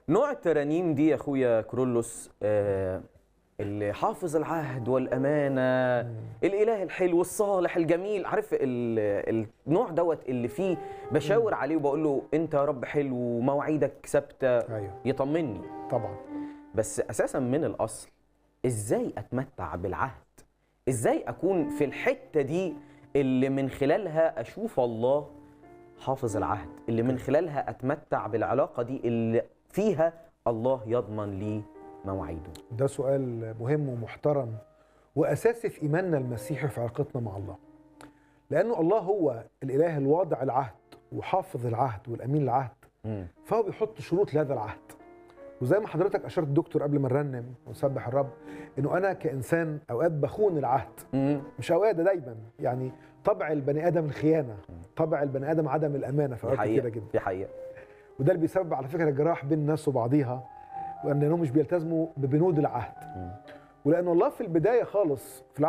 نوع الترانيم دي يا اخويا كرولوس آه اللي حافظ العهد والامانه الاله الحلو الصالح الجميل عارف ال- النوع دوت اللي فيه بشاور عليه وبقول له انت يا رب حلو ومواعيدك ثابته ايوه يطمني طبعا بس اساسا من الاصل ازاي اتمتع بالعهد ازاي اكون في الحته دي اللي من خلالها اشوف الله حافظ العهد اللي من خلالها اتمتع بالعلاقه دي اللي فيها الله يضمن لي مواعيده ده سؤال مهم ومحترم واساسي في ايماننا المسيحي في علاقتنا مع الله لانه الله هو الاله الواضع العهد وحافظ العهد والامين العهد مم. فهو بيحط شروط لهذا العهد وزي ما حضرتك اشرت دكتور قبل ما نرنم ونسبح الرب انه انا كانسان اوقات بخون العهد مم. مش اوقات ده دايما يعني طبع البني ادم الخيانه طبع البني ادم عدم الامانه في دي اوقات حقيقه كتيره جدا دي حقيقه وده اللي بيسبب على فكره جراح بين الناس وبعضيها وانهم مش بيلتزموا ببنود العهد ولان الله في البدايه خالص في